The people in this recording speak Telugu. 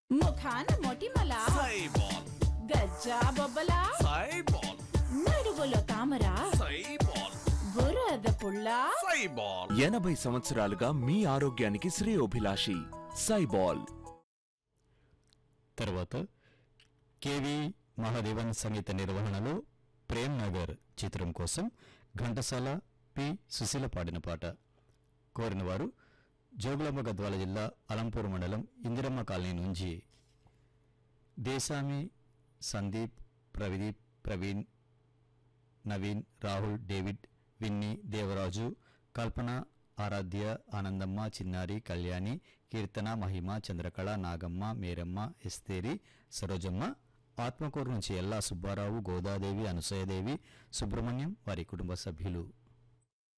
ముఖాన మొటిమల సైబాల్ గజ్జా బొబ్బల సైబాల్ నడువులో తామర సైబాల్ బురద పుల్ల సైబాల్ ఎనభై సంవత్సరాలుగా మీ ఆరోగ్యానికి శ్రేయోభిలాషి సైబాల్ తర్వాత కేవి మహాదేవన్ సంగీత నిర్వహణలో ప్రేమ్ నగర్ చిత్రం కోసం ఘంటసాల పి సుశీల పాడిన పాట కోరిన వారు జోగులాంబ గద్వాల జిల్లా అలంపూర్ మండలం ఇందిరమ్మ కాలనీ నుంచి దేశామి సందీప్ ప్రవిదీప్ ప్రవీణ్ నవీన్ రాహుల్ డేవిడ్ విన్నీ దేవరాజు కల్పన ఆరాధ్య ఆనందమ్మ చిన్నారి కళ్యాణి కీర్తన మహిమ చంద్రకళ నాగమ్మ మేరమ్మ ఎస్తేరి సరోజమ్మ ఆత్మకూరు నుంచి ఎల్లా సుబ్బారావు గోదాదేవి అనసూయదేవి సుబ్రహ్మణ్యం వారి కుటుంబ సభ్యులు